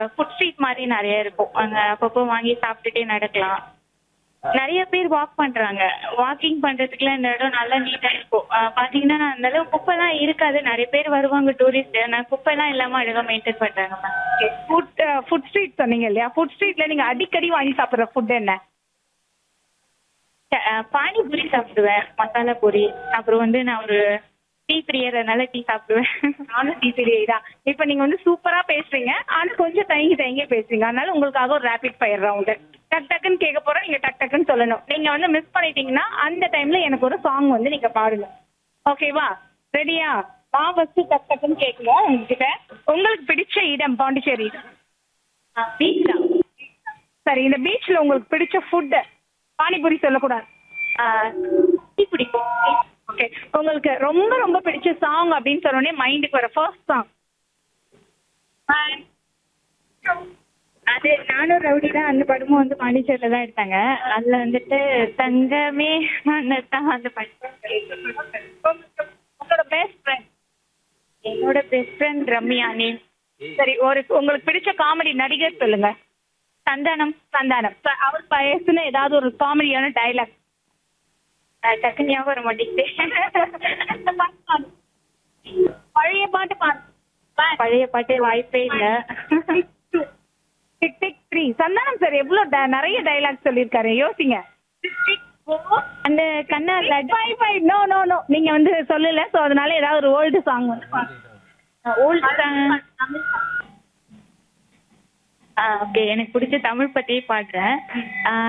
Food street மாதிரி நிறைய இருக்கும் அங்க அப்பப்போ வாங்கி சாப்பிட்டுட்டே நடக்கலாம் நிறைய பேர் வாக் பண்றாங்க வாக்கிங் பண்றதுக்குலாம் இந்த இடம் நல்லா நீட்டா இருக்கும் அஹ் பாத்தீங்கன்னா அந்த அளவு குப்பைலாம் இருக்காது நிறைய பேர் வருவாங்க டூரிஸ்ட் நான் குப்பைலாம் இல்லாம அழகா மெயின்டைன் பண்றாங்க மேம் ஃபுட் ஃபுட் ஸ்ட்ரீட் சொன்னீங்க இல்லையா ஃபுட் ஸ்ட்ரீட்ல நீங்க அடிக்கடி வாங்கி சாப்பிடுற ஃபுட் என்ன பானிபூரி சாப்பிடுவேன் மசாலா பூரி அப்புறம் வந்து நான் ஒரு டீ பிரியறதுனால டீ சாப்பிடுவேன் நானும் டிசிடி தான் இப்போ நீங்க வந்து சூப்பரா பேசுறீங்க ஆனா கொஞ்சம் தயங்கி தயங்கி பேசுறீங்க அதனால உங்களுக்காக ஒரு ரேபிட் ஃபயர் ரவுண்டு டக் டக்குன்னு கேட்க போறோம் நீங்க டக் டக்குன்னு சொல்லணும் நீங்க வந்து மிஸ் பண்ணிட்டீங்கன்னா அந்த டைம்ல எனக்கு ஒரு சாங் வந்து நீங்க பாடுங்க ஓகேவா ரெடியா நான் ஃபர்ஸ்ட் டக் டக்குன்னு கேட்கணும் உங்ககிட்ட உங்களுக்கு பிடிச்ச இடம் பாண்டிச்சேரி பீச்சா சரி இந்த பீச்ல உங்களுக்கு பிடிச்ச ஃபுட் பானிபூரி சொல்லக்கூடாது டீ பிடிக்கும் ஓகே உங்களுக்கு ரொம்ப ரொம்ப பிடிச்ச சாங் அப்படின்னு சொன்னோடனே மைண்டுக்கு வர ஃபர்ஸ்ட் சாங் அது நானும் ரவுடி தான் அந்த படமும் வந்து பாண்டிச்சேரியில தான் எடுத்தாங்க அதுல வந்துட்டு தங்கமே தான் அந்த படம் உங்களோட பெஸ்ட் ஃப்ரெண்ட் என்னோட பெஸ்ட் ஃப்ரெண்ட் ரம்யா நீ சரி ஒரு உங்களுக்கு பிடிச்ச காமெடி நடிகர் சொல்லுங்க சந்தானம் சந்தானம் ச- அவர் பேசுன ஏதாவது ஒரு காமெடியான டைலாக் அஹ் டக்கு ஞாபகம் வர மாட்டேங்குது பழைய பாட்டு பாடு பழைய பாட்டு வாய்ப்பே இல்ல tick tick three Santhanam sir எவ்வளவு ட- நிறைய டைலாக் சொல்லியிருக்காரு யோசிங்க அந்த கண்ணா லட் five five no no no நீங்க வந்து சொல்லல சோ அதனால ஏதாவது ஒரு ஓல்டு சாங் வந்து பாடுங்க. ஓல்டு ஓகே எனக்கு பிடிச்ச தமிழ் பத்தியே பாடுறேன் ஆஹ்